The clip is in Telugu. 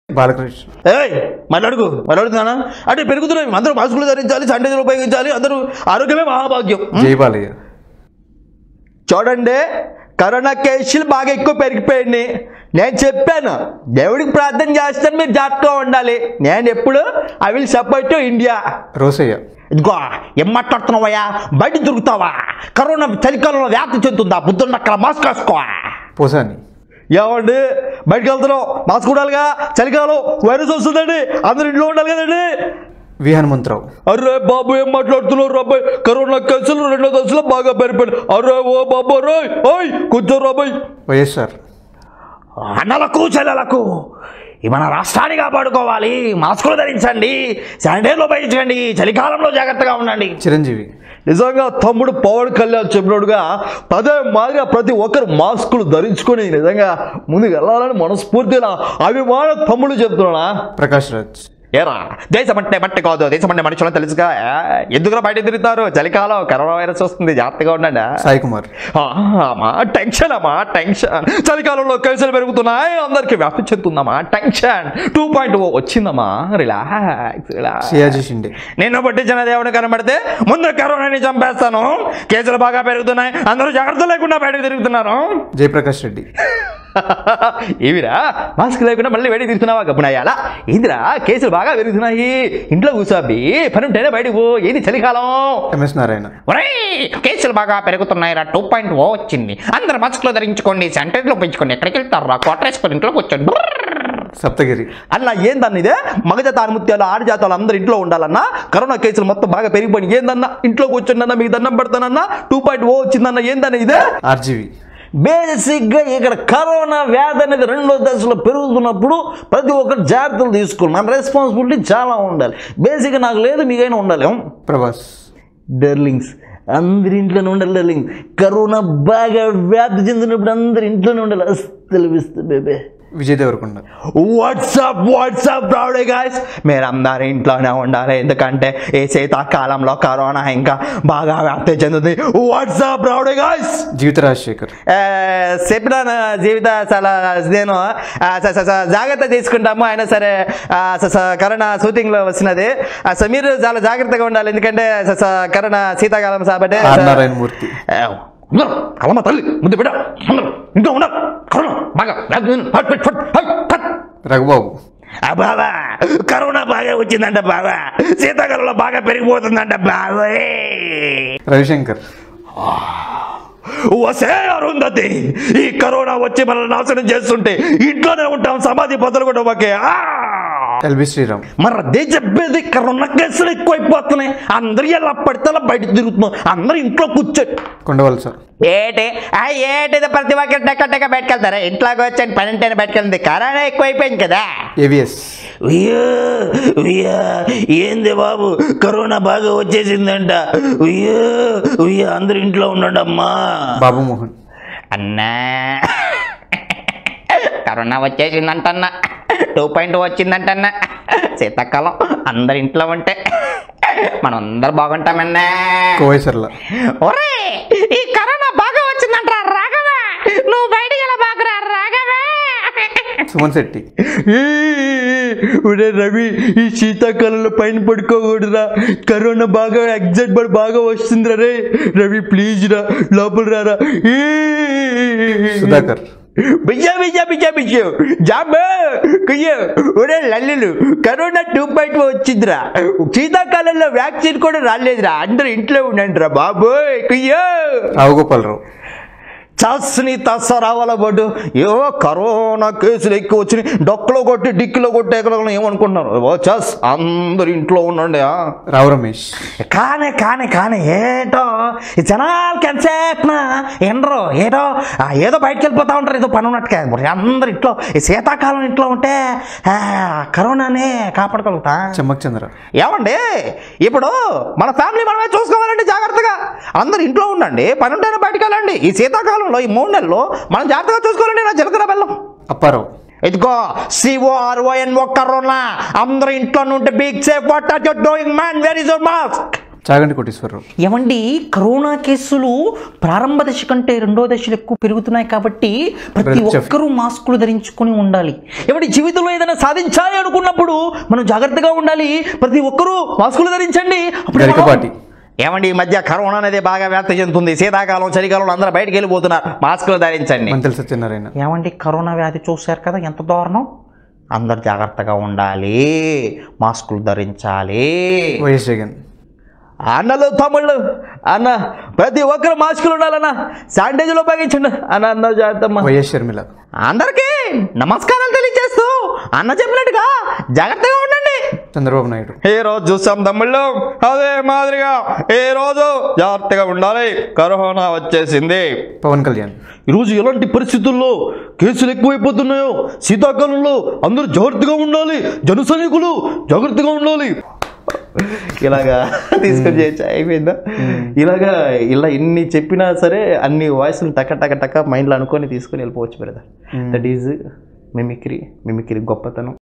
బాలకృష్ణ ఏయ్ మళ్ళీ మళ్ళడుతున్నానా అంటే పెరుగుతున్నాయి అందరూ మాస్కులు ధరించాలి శానిటైజర్ ఉపయోగించాలి అందరూ ఆరోగ్యమే మహాభాగ్యం జై బాలయ్య చూడండి కరోనా కేసులు బాగా ఎక్కువ పెరిగిపోయింది నేను చెప్పాను దేవుడికి ప్రార్థన చేస్తాను మీరు జాగ్రత్తగా ఉండాలి నేను ఎప్పుడు I will support India Rosaiah ఇదిగో ఏం మాట్లాడుతున్నావయ్యా బయట దొరుకుతావా కరోనా చలికాలంలో వ్యాప్తి చెందుతుందా బుద్ధున్న అక్కడ మాస్క్ వేసుకో పోసాని ఏమండి బయటకు వెళ్తున్నాం మాస్క్ ఉండాలిగా చలికాలం వైరస్ వస్తుందండి అందరు ఇంట్లో ఉండాలి కదండి వి హనుమంతరావు అరే బాబు ఏం మాట్లాడుతున్నారు అబ్బాయి కరోనా కేసులు రెండో దశలో బాగా పెరిగిపోయింది అరే ఓ బాబు రోయ్ ఓయ్ కూర్చో రాబాయ్ వైఎస్ఆర్ అన్నలకు చెల్లెలకు ఈ మన రాష్ట్రాన్ని కాపాడుకోవాలి మాస్కులు ధరించండి శానిటైజర్లు ఉపయోగించండి చలికాలంలో జాగ్రత్తగా ఉండండి చిరంజీవి నిజంగా తమ్ముడు పవన్ కళ్యాణ్ చెప్పినట్టుగా పదే మాదిరిగా ప్రతి ఒక్కరు మాస్కులు ధరించుకొని నిజంగా ముందుకు వెళ్ళాలని మనస్ఫూర్తిగా అభిమాన తమ్ముడు చెప్తున్నా ప్రకాష్ రాజ్ ఏరా దేశం అంటే మట్టి కాదు దేశం అంటే మనుషులని తెలుసుగా ఏ, ఎందుకురా బయట తిరుగుతారు చలికాలం కరోనా వైరస్ వస్తుంది జాగ్రత్తగా ఉండండి సాయి కుమార్ ఆ, అమ్మా టెన్షన్ అమ్మా టెన్షన్ చలికాలంలో కేసులు పెరుగుతున్నాయి అందరికి వ్యాప్తి చెందుతుందమ్మా టెన్షన్ టూ పాయింట్ ఓ వచ్చిందమ్మా రిలాక్స్ రిలాక్స్ సియాజీ షిండే నిన్ను పట్టించిన దేవుడు కనబడితే ముందు కరోనాని చంపేస్తాను కేసులు బాగా పెరుగుతున్నాయి అందరూ జాగ్రత్త లేకుండా బయటకు తిరుగుతున్నారు జయప్రకాష్ రెడ్డి ఏమిరా మాస్క్ లేకుండా మళ్ళీ బయటకు తిరుగుతున్నావా గబ్బునయ్యాలా ఏందిరా కేసులు బాగా పెరుగుతున్నాయి ఇంట్లో కూర్చోబి పని ఉంటేనే బయటకు పో ఏది చలికాలం ఎంఎస్ నారాయణ ఒరేయ్ కేసులు బాగా పెరుగుతున్నాయి రా టూ పాయింట్ ఓ వచ్చింది అందరు మాస్క్లు ధరించుకోండి శానిటైజర్లు పెంచుకోండి ఎక్కడికి వెళ్తారు రా కొట్టరేసుకొని ఇంట్లో కూర్చోండి సప్తగిరి అలా ఏందన్న ఇదే మగజాత ఆనుముత్యాలు ఆడజాతాలు అందరు ఇంట్లో ఉండాలన్నా కరోనా కేసులు మొత్తం బాగా పెరిగిపోయి ఏందన్నా ఇంట్లో కూర్చోండి మీకు దండం పెడతానన్నా టూ పాయింట్ ఓ వచ్చిందన్న ఏందన్న ఇదే ఆర్జీవి బేసిక్గా ఇక్కడ కరోనా వ్యాధి అనేది రెండో దశలో పెరుగుతున్నప్పుడు ప్రతి ఒక్కరు జాగ్రత్తలు తీసుకోవాలి మన రెస్పాన్సిబిలిటీ చాలా ఉండాలి బేసిక్గా నాకు లేదు మీకైనా ఉండాలి ఏం? ప్రభాస్ డర్లింగ్స్ అందరి ఇంట్లోనే ఉండాలి డర్లింగ్ కరోనా బాగా వ్యాప్తి చెందినప్పుడు అందరి ఇంట్లోనే ఉండాలి అస్సలు విస్తు బేబే Vijay Deverakonda WhatsApp WhatsApp rowdy guys మీరందరూ ఇంట్లోనే ఉండాలి ఎందుకంటే ఈ శీతాకాలంలో కరోనా ఇంకా బాగా వ్యాప్తి చెందుతుంది WhatsApp rowdy guys Jeevitha Rajasekhar చెప్పిన జీవిత చాలా నేను ఆ, స- స- స- జాగ్రత్త తీసుకుంటాము అయినా సరే ఆ, స- స- కరోనా షూటింగ్లో వచ్చినది ఆ, సో మీరు చాలా జాగ్రత్తగా ఉండాలి ఎందుకంటే స- స- కరోనా శీతాకాలం కాబట్టి ఆర్ నారాయణమూర్తి ఏ, అందరూ అలమ్మ తల్లి ముందు బిడ్డ అందరూ ఇంట్లో ఉండాలి కరోనా బాగా వ్యాధి ఉంది. ఫట్, ఫట్, ఫట్, ఫట్, ఫట్. రఘుబాబు ఆ బాబా కరోనా బాగా వచ్చిందంట బాబా శీతాకాలంలో బాగా పెరిగిపోతుందంట బాబాయ్ రవిశంకర్ వసే అరుంధతి ఈ కరోనా వచ్చి మనల్ని నాశనం చేస్తుంటే ఇంట్లోనే ఉంటాం సమాధి బదులు కూడా ఒకే ఎల్బి శ్రీరామ్ మరి అదే చెప్పేది కరోనా కేసులు ఎక్కువైపోతున్నాయి అందరూ ఎలా పడితే అలా బయట తిరుగుతున్నాం అందరూ ఇంట్లో కూర్చో కొండవలస ఏటి ఆ ఏటిది ప్రతి ఒక్కరు టెక్క టెక్క బయటకెళ్తారా ఇంట్లోకి వచ్చాను పని ఉంటేనే బయటకెళ్తుంది కరోనా ఎక్కువైపోయింది కదా ఏవిఎస్ ఉయ్యో ఉయ్యా ఏంది బాబు కరోనా బాగా వచ్చేసిందంట ఉయ్యో ఉయ్యా అందరు ఇంట్లో ఉండండి అమ్మా బాబు మోహన్ అన్నా కరోనా వచ్చేసిందంటన్నా టూ పాయింట్ వచ్చిందంటన్నా శీతాకాలం అందరి ఇంట్లో ఉంటే మనం అందరు బాగుంటామన్నా కోవేసర్ల ఒరే ఈ కరోనా బాగా వచ్చిందంట రాఘవా నువ్వు బయటికి ఎలా బాగురా రాఘవా సుమన్ శెట్టి ఒరే రవి ఈ శీతాకాలంలో పైన పడుకోకూడదురా కరోనా బాగా ఎగ్జాక్ట్ పడి బాగా వస్తుందిరా రే రవి ప్లీజ్ రా లోపల రారా ఈ. సుధాకర్ బియ్య బియ్య బియ్య బియ్య జాబ్ కుయ్యో ఒరే లల్లులు కరోనా టూ పాయింట్ వచ్చిందిరా శీతాకాలంలో వ్యాక్సిన్ కూడా రాలేదురా అందరూ ఇంట్లో ఉండండి రా బాబోయ్ కుయ్యో రావు గోపాలరావు చస్ని తస్స రావాల బడ్డు ఏవో కరోనా కేసులు ఎక్కువ వచ్చినాయి డొక్కలో కొట్టి డిక్కిలో కొట్టి ఎక్కడ ఏమనుకుంటున్నారు ఓ చస్ అందరు ఇంట్లో ఉండండి ఆ. రావు రమేష్ కానీ కానీ కానీ ఏటో ఈ జనాలకి ఎంతసేపున ఎండరు ఏటో ఆ, ఏదో బయటకు వెళ్ళిపోతా ఉంటారు ఏదో పని ఉన్నట్టుగా మరి అందరు ఇంట్లో ఈ శీతాకాలం ఇంట్లో ఉంటే ఆ, కరోనానే కాపాడుకోగలుగుతా చెమ్మక్ చంద్ర ఏమండి ఇప్పుడు మన ఫ్యామిలీ మనమే చూసుకోవాలండి జాగ్రత్తగా అందరు ఇంట్లో ఉండండి పని ఉంటేనే బయటకు వెళ్ళండి ఈ శీతాకాలంలో ఈ మూడు నెలలు మనం జాగ్రత్తగా చూసుకోవాలండి నా జలకర బెల్లం అప్పారావు ఇదిగో సిఓఆర్ఓఎన్ ఒక్క కరోనా అందరూ ఇంట్లో ఉంటే big safe what are you doing man where is your mask Chaganti Koteswararao ఏమండి కరోనా కేసులు ప్రారంభ దశ కంటే రెండో దశలు ఎక్కువ పెరుగుతున్నాయి కాబట్టి ప్రతి Breath check. ఒక్కరూ మాస్కులు ధరించుకొని ఉండాలి ఏమండి జీవితంలో ఏదైనా సాధించాలి అనుకున్నప్పుడు మనం జాగ్రత్తగా ఉండాలి ప్రతి ఒక్కరూ మాస్కులు ధరించండి అప్పుడు మనం- గరికపాటి ఏమండి ఈ మధ్య కరోనా అనేది బాగా వ్యాప్తి చెందుతుంది శీతాకాలం చలికాలంలో అందరూ బయటకు వెళ్ళిపోతున్నారు మాస్కులు ధరించండి మంతెల సత్యనారాయణ ఏమండి కరోనా వ్యాధి చూశారు కదా ఎంత దారుణం అందరు జాగ్రత్తగా ఉండాలి మాస్కులు ధరించాలి వైఎస్ జగన్ అన్నలు తమ్ముళ్ళు అన్న ప్రతి ఒక్కరు మాస్కులు ఉండాలన్న శానిటైజర్ ఉపయోగించండి అన్న అన్న జాగ్రత్తమ్మ వైఎస్ షర్మిల అందరికీ నమస్కారం తెలియజేస్తూ అన్న చెప్పినట్టుగా జాగ్రత్తగా ఉండండి చంద్రబాబు నాయుడు ఏ రోజు చూసాం తమ్ముళ్ళు అదే మాదిరిగా ఏ రోజు జాగ్రత్తగా ఉండాలి కరోనా వచ్చేసింది పవన్ కళ్యాణ్ ఈరోజు ఎలాంటి పరిస్థితుల్లో కేసులు ఎక్కువైపోతున్నాయో శీతాకాలంలో అందరూ జాగ్రత్తగా ఉండాలి జన సైనికులు జాగ్రత్తగా ఉండాలి ఇలాగా తీసుకొని చేయొచ్చు అయిపోయిందా ఇలాగా ఇలా ఎన్ని చెప్పినా సరే అన్ని వాయిస్లు టక టక టక మైండ్లో అనుకొని తీసుకొని వెళ్ళిపోవచ్చు brother that is mimicry mimicry గొప్పతనం